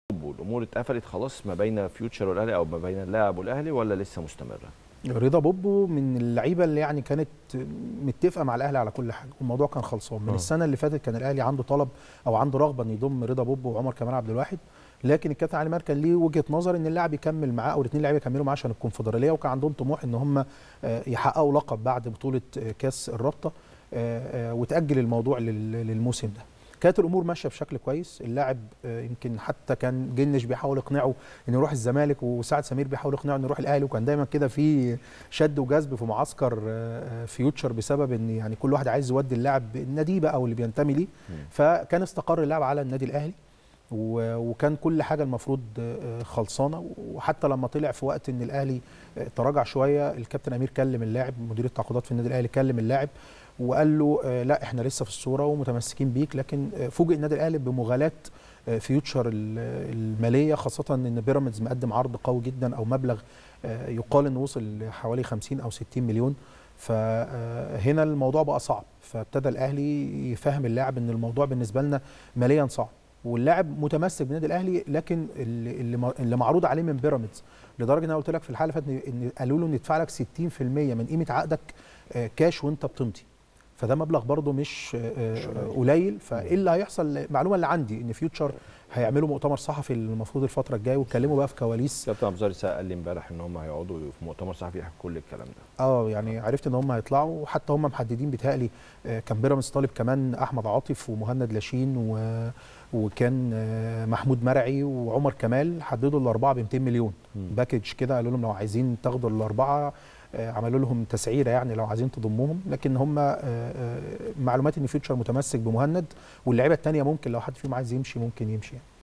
والامور اتقفلت خلاص ما بين فيوتشر والاهلي او ما بين اللاعب والاهلي ولا لسه مستمره؟ رضا بوبو من اللعيبه اللي يعني كانت متفقه مع الاهلي على كل حاجه والموضوع كان خلصان من آه. السنه اللي فاتت كان الاهلي عنده طلب او عنده رغبه ان يضم رضا بوبو وعمر كمال عبد الواحد لكن الكابتن علي ماهر كان ليه وجهه نظر ان اللاعب يكمل معاه او الاثنين لعيبه يكملوا معاه عشان الكونفدراليه وكان عندهم طموح ان هم آه، يحققوا لقب بعد بطوله آه، كاس الرابطه آه، آه، وتاجل الموضوع لل- للموسم ده كانت الامور ماشيه بشكل كويس اللاعب آه، يمكن حتى كان جنش بيحاول يقنعه انه يروح الزمالك وسعد سمير بيحاول يقنعه انه يروح الاهلي وكان دايما كده في شد وجذب في معسكر آه، آه، فيوتشر بسبب ان يعني كل واحد عايز يودي اللاعب النادي بقى او اللي بينتمي ليه مم. فكان استقر اللاعب على النادي الاهلي و- وكان كل حاجه المفروض آه، خلصانه وحتى لما طلع في وقت ان الاهلي آه، تراجع شويه الكابتن امير كلم اللاعب مدير التعاقدات في النادي الاهلي كلم اللاعب وقال له آه، لا احنا لسه في الصوره ومتمسكين بيك لكن آه، فوجئ النادي الاهلي بمغالاه آه، فيوتشر ال- الماليه خاصه ان بيراميدز مقدم عرض قوي جدا او مبلغ آه، يقال انه وصل لحوالي 50 او 60 مليون فهنا الموضوع بقى صعب فابتدى الاهلي يفهم اللاعب ان الموضوع بالنسبه لنا ماليا صعب واللاعب متمسك بالنادي الاهلي لكن اللي اللي اللي معروض عليه من بيراميدز لدرجه ان انا قلت لك في الحاله اللي فاتت ان قالوا له ان يدفع لك 60% من قيمه عقدك آه، كاش وانت بتمضي فده مبلغ برضه مش آه، آه، قليل فايه اللي هيحصل المعلومه اللي عندي ان فيوتشر هيعملوا مؤتمر صحفي المفروض الفتره الجايه ويتكلموا بقى في كواليس كابتن عبد الظاهر قال لي امبارح ان هم هيقعدوا في مؤتمر صحفي يحكوا كل الكلام ده اه يعني عرفت ان هم هيطلعوا وحتى هم محددين بيتهيألي آه، كان بيراميدز طالب كمان احمد عاطف ومهند لاشين و... وكان آه، محمود مرعي وعمر كمال حددوا الاربعه ب 200 مليون مم. باكج كده قالوا لهم لو عايزين تاخدوا الاربعه آه، عملوا لهم تسعيره يعني لو عايزين تضموهم لكن هم آه، آه، معلومات ان فيوتشر متمسك بمهند واللعيبه الثانيه ممكن لو حد فيهم عايز يمشي ممكن يمشي يعني.